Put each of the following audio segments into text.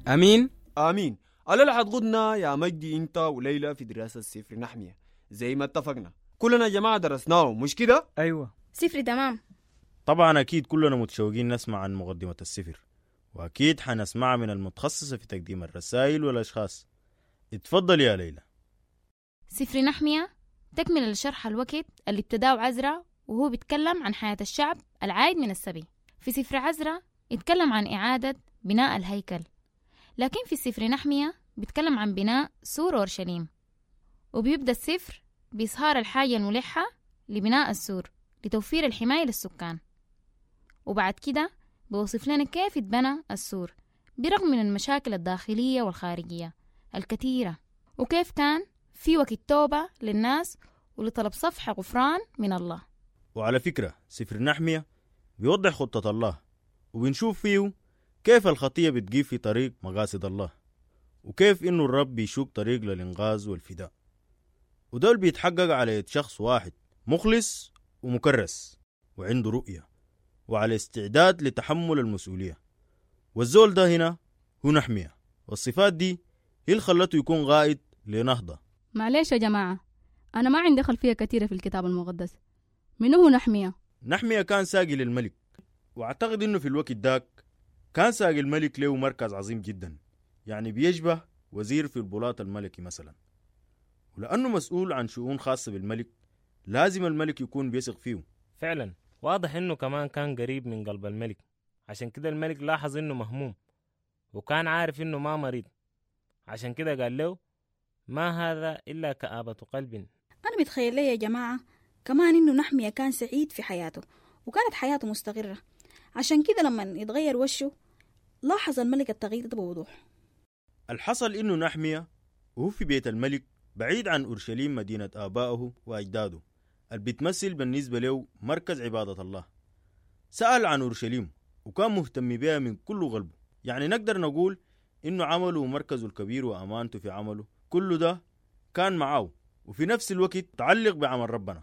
امين آمين الليلة حتغدنا يا مجدي أنت وليلى في دراسة سفر نحمية زي ما اتفقنا كلنا يا جماعة درسناه مش كده؟ أيوة سفر تمام طبعا أكيد كلنا متشوقين نسمع عن مقدمة السفر وأكيد حنسمعها من المتخصصة في تقديم الرسائل والأشخاص اتفضل يا ليلى سفر نحمية تكمل لشرح الوقت اللي ابتداه عزرا وهو بيتكلم عن حياة الشعب العائد من السبي في سفر عزرا يتكلم عن إعادة بناء الهيكل لكن في سفر نحمية بيتكلم عن بناء سور أورشليم وبيبدأ السفر بإظهار الحاجة الملحة لبناء السور لتوفير الحماية للسكان وبعد كده بيوصف لنا كيف اتبنى السور برغم من المشاكل الداخلية والخارجية الكثيرة وكيف كان في وقت توبة للناس ولطلب صفح غفران من الله وعلى فكرة سفر نحمية بيوضح خطة الله وبنشوف فيه كيف الخطية بتجيب في طريق مقاصد الله وكيف إنه الرب بيشوق طريق للإنقاذ والفداء ودول بيتحقق على يد شخص واحد مخلص ومكرس وعنده رؤية وعلى استعداد لتحمل المسؤولية والزول ده هنا هو نحمية والصفات دي هي اللي خلته يكون قائد لنهضة معلش يا جماعة أنا ما عندي خلفية كثيرة في الكتاب المقدس منو هو نحمية؟ نحمية كان ساقي للملك واعتقد انه في الوقت داك كان ساقي الملك له مركز عظيم جدا يعني بيشبه وزير في البلاط الملكي مثلا ولأنه مسؤول عن شؤون خاصة بالملك لازم الملك يكون بيثق فيه فعلا واضح انه كمان كان قريب من قلب الملك عشان كده الملك لاحظ انه مهموم وكان عارف انه ما مريض عشان كده قال له ما هذا الا كآبة قلب أنا متخيل لي يا جماعة كمان إنه نحمية كان سعيد في حياته وكانت حياته مستقرة عشان كده لما يتغير وشه لاحظ الملك التغيير ده بوضوح الحصل انه نحمية وهو في بيت الملك بعيد عن أورشليم مدينة آبائه وأجداده اللي بتمثل بالنسبة له مركز عبادة الله سأل عن أورشليم وكان مهتم بها من كل قلبه يعني نقدر نقول إنه عمله ومركزه الكبير وأمانته في عمله كل ده كان معاه وفي نفس الوقت تعلق بعمل ربنا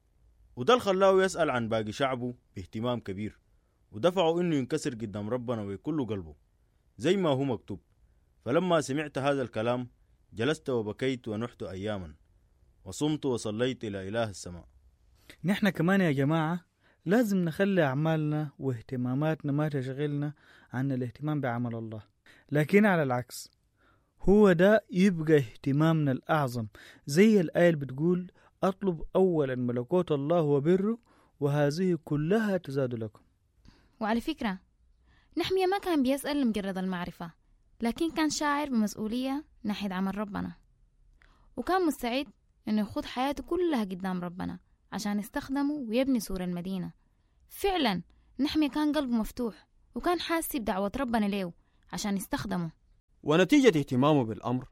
وده اللي خلاه يسأل عن باقي شعبه باهتمام كبير ودفعه إنه ينكسر قدام ربنا بكل قلبه زي ما هو مكتوب فلما سمعت هذا الكلام جلست وبكيت ونحت أياما وصمت وصليت إلى إله السماء نحن كمان يا جماعة لازم نخلي أعمالنا واهتماماتنا ما تشغلنا عن الاهتمام بعمل الله لكن على العكس هو ده يبقى اهتمامنا الأعظم زي الآية اللي بتقول أطلب أولا ملكوت الله وبره وهذه كلها تزاد لكم وعلى فكرة نحمية ما كان بيسأل لمجرد المعرفة لكن كان شاعر بمسؤولية ناحية عمل ربنا وكان مستعد إنه يخوض حياته كلها قدام ربنا عشان يستخدمه ويبني سور المدينة فعلا نحمية كان قلبه مفتوح وكان حاسس بدعوة ربنا له عشان يستخدمه ونتيجة اهتمامه بالأمر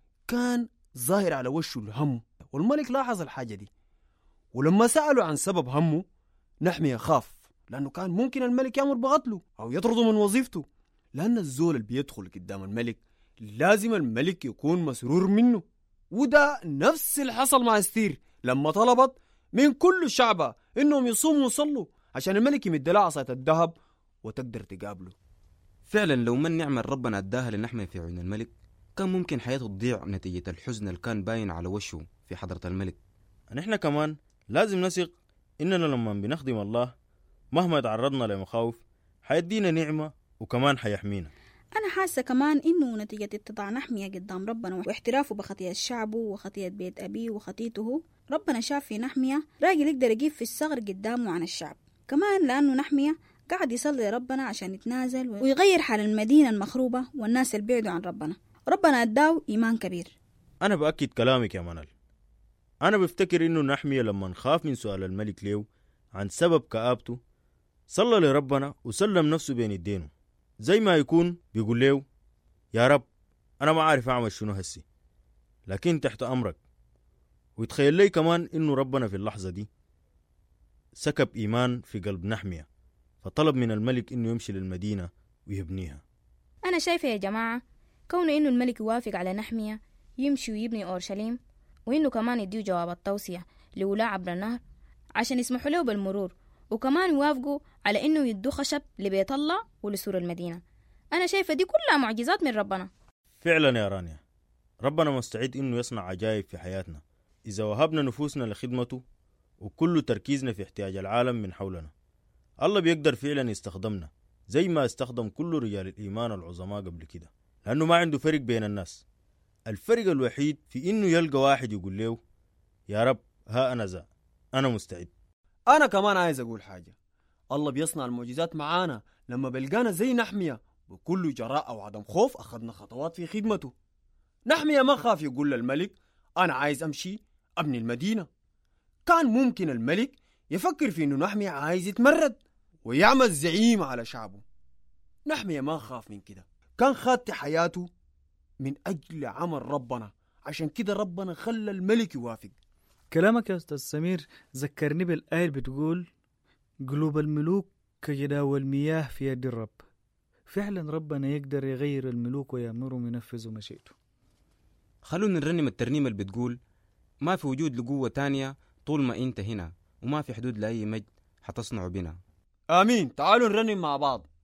كان ظاهر على وشه الهم والملك لاحظ الحاجة دي ولما سألوا عن سبب همه نحمية خاف لأنه كان ممكن الملك يأمر بقتله أو يطرده من وظيفته لأن الزول اللي بيدخل قدام الملك لازم الملك يكون مسرور منه وده نفس اللي حصل مع استير لما طلبت من كل شعبها انهم يصوموا ويصلوا عشان الملك يمد لها عصاية الذهب وتقدر تقابله فعلا لو من نعمة ربنا اداها لنحمة في عيون الملك كان ممكن حياته تضيع نتيجة الحزن اللي كان باين على وشه في حضرة الملك نحن كمان لازم نثق إننا لما بنخدم الله مهما تعرضنا لمخاوف حيدينا نعمة وكمان حيحمينا أنا حاسة كمان إنه نتيجة اتضاع نحمية قدام ربنا واحترافه بخطية شعبه وخطية بيت أبيه وخطيته ربنا شاف في نحمية راجل يقدر يجيب في الصغر قدامه عن الشعب كمان لأنه نحمية قاعد يصلي لربنا عشان يتنازل ويغير حال المدينة المخروبة والناس اللي بعدوا عن ربنا ربنا أداه إيمان كبير أنا بأكد كلامك يا منال أنا بفتكر إنه نحمية لما نخاف من سؤال الملك ليه عن سبب كآبته صلى لربنا وسلم نفسه بين يدينه زي ما يكون بيقول له يا رب أنا ما عارف أعمل شنو هسي لكن تحت أمرك ويتخيل لي كمان إنه ربنا في اللحظة دي سكب إيمان في قلب نحمية فطلب من الملك إنه يمشي للمدينة ويبنيها أنا شايفة يا جماعة كونه إنه الملك يوافق على نحمية يمشي ويبني أورشليم وإنه كمان يديه جواب التوصية لولاة عبر النهر عشان يسمحوا له بالمرور وكمان يوافقوا على إنه يدوا خشب لبيت الله ولسور المدينة أنا شايفة دي كلها معجزات من ربنا فعلا يا رانيا ربنا مستعد إنه يصنع عجائب في حياتنا إذا وهبنا نفوسنا لخدمته وكل تركيزنا في احتياج العالم من حولنا الله بيقدر فعلا يستخدمنا زي ما استخدم كل رجال الإيمان العظماء قبل كده لأنه ما عنده فرق بين الناس الفرق الوحيد في إنه يلقى واحد يقول له يا رب ها أنا ذا أنا مستعد أنا كمان عايز أقول حاجة الله بيصنع المعجزات معانا لما بلقانا زي نحمية بكل جراءة وعدم خوف أخذنا خطوات في خدمته نحمية ما خاف يقول للملك أنا عايز أمشي أبني المدينة كان ممكن الملك يفكر في إنه نحمية عايز يتمرد ويعمل زعيم على شعبه نحمية ما خاف من كده كان خاطي حياته من أجل عمل ربنا عشان كده ربنا خلى الملك يوافق كلامك يا أستاذ سمير ذكرني بالآية اللي بتقول قلوب الملوك كجداول المياه في يد الرب فعلا ربنا يقدر يغير الملوك ويأمرهم ينفذوا مشيئته خلونا نرنم الترنيمة اللي بتقول ما في وجود لقوة تانية طول ما انت هنا وما في حدود لأي مجد حتصنع بنا آمين تعالوا نرنم مع بعض